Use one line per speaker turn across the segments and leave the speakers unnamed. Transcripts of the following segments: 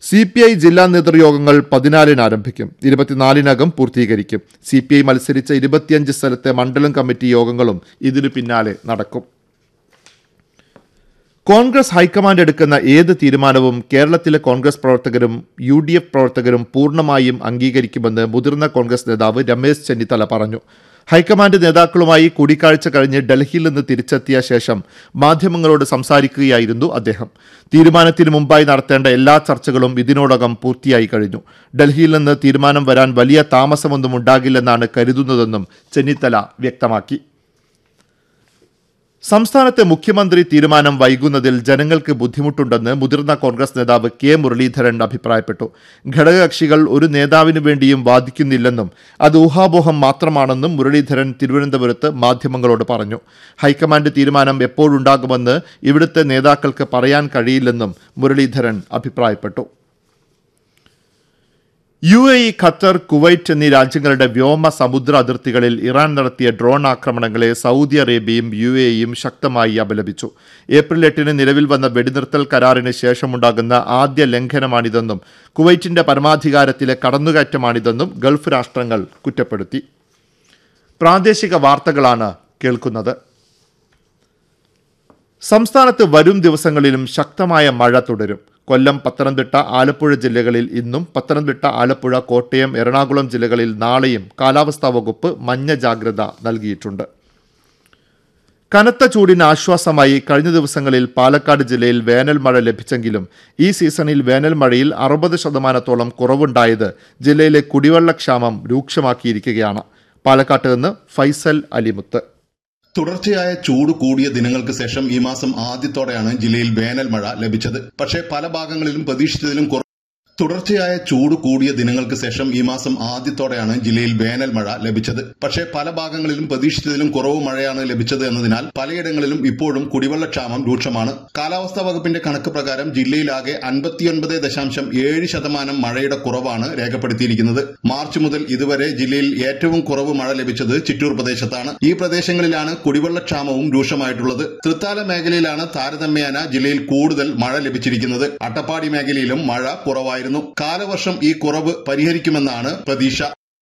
C P I ജില്ലാ നേതൃയോഗങ്ങൾ പതിനാലിന് ആരംഭിക്കും ഇരുപത്തിനാലിനകം പൂർത്തീകരിക്കും സി പി ഐ മത്സരിച്ച ഇരുപത്തിയഞ്ച് സ്ഥലത്തെ മണ്ഡലം കമ്മിറ്റി യോഗങ്ങളും ഇതിനു പിന്നാലെ നടക്കും കോൺഗ്രസ് ഹൈക്കമാൻഡ് എടുക്കുന്ന ഏത് തീരുമാനവും കേരളത്തിലെ കോൺഗ്രസ് പ്രവർത്തകരും യു ഡി എഫ് പ്രവർത്തകരും പൂർണ്ണമായും അംഗീകരിക്കുമെന്ന് മുതിർന്ന കോൺഗ്രസ് നേതാവ് രമേശ് ചെന്നിത്തല പറഞ്ഞു ഹൈക്കമാൻഡ് നേതാക്കളുമായി കൂടിക്കാഴ്ച കഴിഞ്ഞ് ഡൽഹിയിൽ നിന്ന് തിരിച്ചെത്തിയ ശേഷം മാധ്യമങ്ങളോട് സംസാരിക്കുകയായിരുന്നു അദ്ദേഹം തീരുമാനത്തിന് മുമ്പായി നടത്തേണ്ട എല്ലാ ചർച്ചകളും ഇതിനോടകം പൂർത്തിയായി കഴിഞ്ഞു ഡൽഹിയിൽ നിന്ന് തീരുമാനം വരാൻ വലിയ താമസമൊന്നും ഉണ്ടാകില്ലെന്നാണ് കരുതുന്നതെന്നും ചെന്നിത്തല വ്യക്തമാക്കി സംസ്ഥാനത്തെ മുഖ്യമന്ത്രി തീരുമാനം വൈകുന്നതിൽ ജനങ്ങൾക്ക് ബുദ്ധിമുട്ടുണ്ടെന്ന് മുതിർന്ന കോൺഗ്രസ് നേതാവ് കെ മുരളീധരൻ അഭിപ്രായപ്പെട്ടു ഘടകകക്ഷികൾ ഒരു നേതാവിനു വേണ്ടിയും വാദിക്കുന്നില്ലെന്നും അത് ഊഹാപോഹം മാത്രമാണെന്നും മുരളീധരൻ തിരുവനന്തപുരത്ത് മാധ്യമങ്ങളോട് പറഞ്ഞു ഹൈക്കമാൻഡ് തീരുമാനം എപ്പോഴുണ്ടാകുമെന്ന് ഇവിടുത്തെ നേതാക്കൾക്ക് പറയാൻ കഴിയില്ലെന്നും മുരളീധരൻ അഭിപ്രായപ്പെട്ടു U A E Qatar Kuwait എന്നീ രാജ്യങ്ങളുടെ വ്യോമ സമുദ്ര അതിർത്തികളിൽ ഇറാൻ നടത്തിയ ഡ്രോൺ ആക്രമണങ്ങളെ സൗദി അറേബ്യയും യു എ ഇയും ശക്തമായി അപലപിച്ചു ഏപ്രിൽ എട്ടിന് നിലവിൽ വന്ന വെടിനിർത്തൽ കരാറിന് ശേഷമുണ്ടാകുന്ന ആദ്യ ലംഘനമാണിതെന്നും കുവൈറ്റിന്റെ പരമാധികാരത്തിലെ കടന്നുകയറ്റമാണിതെന്നും ഗൾഫ് രാഷ്ട്രങ്ങൾ കുറ്റപ്പെടുത്തി പ്രാദേശിക വാർത്തകളാണ് കേൾക്കുന്നത് സംസ്ഥാനത്ത് വരും ദിവസങ്ങളിലും ശക്തമായ മഴ തുടരും കൊല്ലം പത്തനംതിട്ട ആലപ്പുഴ ജില്ലകളിൽ ഇന്നും പത്തനംതിട്ട ആലപ്പുഴ കോട്ടയം എറണാകുളം ജില്ലകളിൽ നാളെയും കാലാവസ്ഥാ വകുപ്പ് മഞ്ഞ ജാഗ്രത നൽകിയിട്ടുണ്ട് കനത്ത ചൂടിന് ആശ്വാസമായി കഴിഞ്ഞ ദിവസങ്ങളിൽ പാലക്കാട് ജില്ലയിൽ വേനൽ മഴ ലഭിച്ചെങ്കിലും ഈ സീസണിൽ വേനൽ മഴയിൽ അറുപത് ശതമാനത്തോളം കുറവുണ്ടായത് ജില്ലയിലെ കുടിവെള്ളക്ഷാമം രൂക്ഷമാക്കിയിരിക്കുകയാണ് പാലക്കാട്ട് നിന്ന് ഫൈസൽ അലിമുത്ത്
തുടർച്ചയായ ചൂട് കൂടിയ ദിനങ്ങൾക്ക് ശേഷം ഈ മാസം ആദ്യത്തോടെയാണ് ജില്ലയിൽ വേനൽ മഴ ലഭിച്ചത് പക്ഷേ പല ഭാഗങ്ങളിലും പ്രതീക്ഷിച്ചതിലും കുറ തുടർച്ചയായ ചൂട് കൂടിയ ദിനങ്ങൾക്ക് ശേഷം ഈ മാസം ആദ്യത്തോടെയാണ് ജില്ലയിൽ വേനൽ മഴ ലഭിച്ചത് പക്ഷേ പല ഭാഗങ്ങളിലും പ്രതീക്ഷിച്ചതിലും കുറവ് മഴയാണ് ലഭിച്ചത് എന്നതിനാൽ പലയിടങ്ങളിലും ഇപ്പോഴും കുടിവെള്ളക്ഷാമം രൂക്ഷമാണ് കാലാവസ്ഥാ വകുപ്പിന്റെ കണക്ക് പ്രകാരം ജില്ലയിലാകെ അൻപത്തിയൊൻപത് ദശാംശം ഏഴ് ശതമാനം മഴയുടെ കുറവാണ് രേഖപ്പെടുത്തിയിരിക്കുന്നത് മാർച്ച് മുതൽ ഇതുവരെ ജില്ലയിൽ ഏറ്റവും കുറവ് മഴ ലഭിച്ചത് ചിറ്റൂർ പ്രദേശത്താണ് ഈ പ്രദേശങ്ങളിലാണ് കുടിവെള്ളക്ഷാമവും രൂക്ഷമായിട്ടുള്ളത് തൃത്താല മേഖലയിലാണ് താരതമ്യേന ജില്ലയിൽ കൂടുതൽ മഴ ലഭിച്ചിരിക്കുന്നത് അട്ടപ്പാടി മേഖലയിലും മഴ കുറവായിരുന്നു കാലവർഷം ഈ കുറവ് പരിഹരിക്കുമെന്നാണ് പ്രതീക്ഷ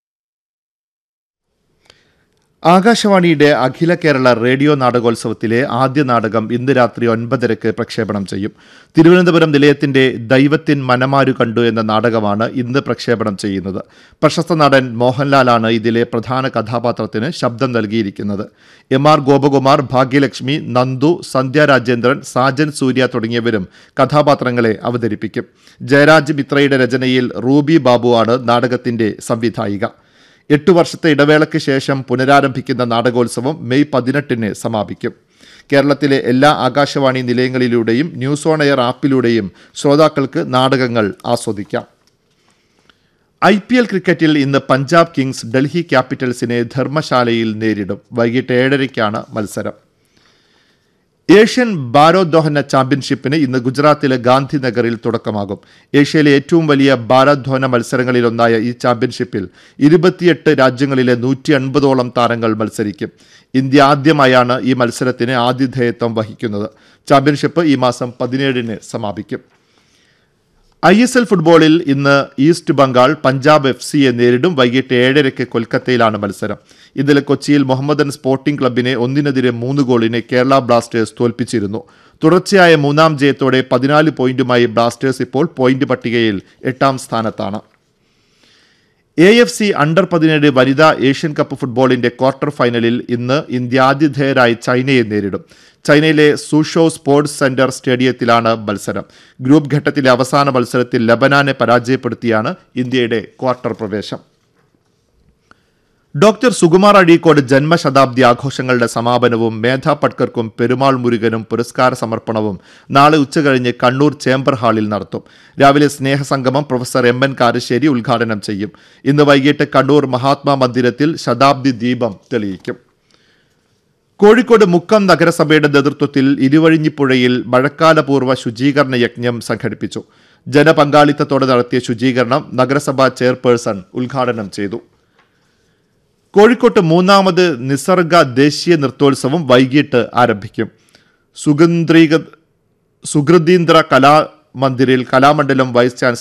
ആകാശവാണിയുടെ അഖില കേരള റേഡിയോ നാടകോത്സവത്തിലെ ആദ്യ നാടകം ഇന്ന് രാത്രി ഒൻപതരക്ക് പ്രക്ഷേപണം ചെയ്യും തിരുവനന്തപുരം നിലയത്തിന്റെ ദൈവത്തിൻ മനമാരു കണ്ടു എന്ന നാടകമാണ് ഇന്ന് പ്രക്ഷേപണം ചെയ്യുന്നത് പ്രശസ്ത നടൻ മോഹൻലാലാണ് ഇതിലെ പ്രധാന കഥാപാത്രത്തിന് ശബ്ദം നൽകിയിരിക്കുന്നത് എം ആർ ഗോപകുമാർ ഭാഗ്യലക്ഷ്മി നന്ദു സന്ധ്യ രാജേന്ദ്രൻ സാജൻ സൂര്യ തുടങ്ങിയവരും കഥാപാത്രങ്ങളെ അവതരിപ്പിക്കും ജയരാജ് മിത്രയുടെ രചനയിൽ റൂബി ബാബുവാണ് നാടകത്തിന്റെ സംവിധായിക എട്ടു വർഷത്തെ ഇടവേളയ്ക്ക് ശേഷം പുനരാരംഭിക്കുന്ന നാടകോത്സവം മെയ് പതിനെട്ടിന് സമാപിക്കും കേരളത്തിലെ എല്ലാ ആകാശവാണി നിലയങ്ങളിലൂടെയും ന്യൂസ് ഓൺ എയർ ആപ്പിലൂടെയും ശ്രോതാക്കൾക്ക് നാടകങ്ങൾ ആസ്വദിക്കാം ഐ പി എൽ ക്രിക്കറ്റിൽ ഇന്ന് പഞ്ചാബ് കിങ്സ് ഡൽഹി ക്യാപിറ്റൽസിനെ ധർമ്മശാലയിൽ നേരിടും വൈകിട്ട് ഏഴരയ്ക്കാണ് മത്സരം ഏഷ്യൻ ഭാരോദ്വഹന ചാമ്പ്യൻഷിപ്പിന് ഇന്ന് ഗുജറാത്തിലെ ഗാന്ധിനഗറിൽ തുടക്കമാകും ഏഷ്യയിലെ ഏറ്റവും വലിയ ഭാരോദ്വഹന മത്സരങ്ങളിലൊന്നായ ഈ ചാമ്പ്യൻഷിപ്പിൽ ഇരുപത്തിയെട്ട് രാജ്യങ്ങളിലെ നൂറ്റി അൻപതോളം താരങ്ങൾ മത്സരിക്കും ഇന്ത്യ ആദ്യമായാണ് ഈ മത്സരത്തിന് ആതിഥേയത്വം വഹിക്കുന്നത് ചാമ്പ്യൻഷിപ്പ് ഈ മാസം പതിനേഴിന് സമാപിക്കും ഐ എസ് എൽ ഫുട്ബോളിൽ ഇന്ന് ഈസ്റ്റ് ബംഗാൾ പഞ്ചാബ് എഫ് സിയെ നേരിടും വൈകിട്ട് ഏഴരയ്ക്ക് കൊൽക്കത്തയിലാണ് മത്സരം ഇന്നലെ കൊച്ചിയിൽ മുഹമ്മദൻ സ്പോർട്ടിംഗ് ക്ലബിനെ ഒന്നിനെതിരെ മൂന്ന് ഗോളിന് കേരള ബ്ലാസ്റ്റേഴ്സ് തോൽപ്പിച്ചിരുന്നു തുടർച്ചയായ മൂന്നാം ജയത്തോടെ പതിനാല് പോയിന്റുമായി ബ്ലാസ്റ്റേഴ്സ് ഇപ്പോൾ പോയിന്റ് പട്ടികയിൽ എട്ടാം സ്ഥാനത്താണ് എ എഫ് സി അണ്ടർ പതിനേഴ് വനിതാ ഏഷ്യൻ കപ്പ് ഫുട്ബോളിന്റെ ക്വാർട്ടർ ഫൈനലിൽ ഇന്ന് ഇന്ത്യ ആതിഥേയരായി ചൈനയെ നേരിടും ചൈനയിലെ സുഷോ സ്പോർട്സ് സെന്റർ സ്റ്റേഡിയത്തിലാണ് മത്സരം ഗ്രൂപ്പ് ഘട്ടത്തിലെ അവസാന മത്സരത്തിൽ ലബനാനെ പരാജയപ്പെടുത്തിയാണ് ഇന്ത്യയുടെ ക്വാർട്ടർ പ്രവേശം ഡോക്ടർ സുകുമാർ അഴീക്കോട് ജന്മശതാബ്ദി ആഘോഷങ്ങളുടെ സമാപനവും മേധ പട്കർക്കും പെരുമാൾ മുരുകനും പുരസ്കാര സമർപ്പണവും നാളെ ഉച്ചകഴിഞ്ഞ് കണ്ണൂർ ചേംബർ ഹാളിൽ നടത്തും രാവിലെ സ്നേഹസംഗമം പ്രൊഫസർ എം എൻ കാരശ്ശേരി ഉദ്ഘാടനം ചെയ്യും ഇന്ന് വൈകിട്ട് കണ്ണൂർ മഹാത്മാ മന്ദിരത്തിൽ ശതാബ്ദി ദീപം തെളിയിക്കും കോഴിക്കോട് മുക്കം നഗരസഭയുടെ നേതൃത്വത്തിൽ ഇരുവഴിഞ്ഞിപ്പുഴയിൽ മഴക്കാലപൂർവ്വ ശുചീകരണ യജ്ഞം സംഘടിപ്പിച്ചു ജനപങ്കാളിത്തത്തോടെ നടത്തിയ ശുചീകരണം നഗരസഭാ ചെയർപേഴ്സൺ ഉദ്ഘാടനം ചെയ്തു കോഴിക്കോട്ട് മൂന്നാമത് നിസർഗ ദേശീയ നൃത്തോത്സവം വൈകിട്ട് ആരംഭിക്കും സുഗന്ധീക സുഹൃദീന്ദ്ര കലാമന്ദിരിൽ കലാമണ്ഡലം വൈസ് ചാൻസലർ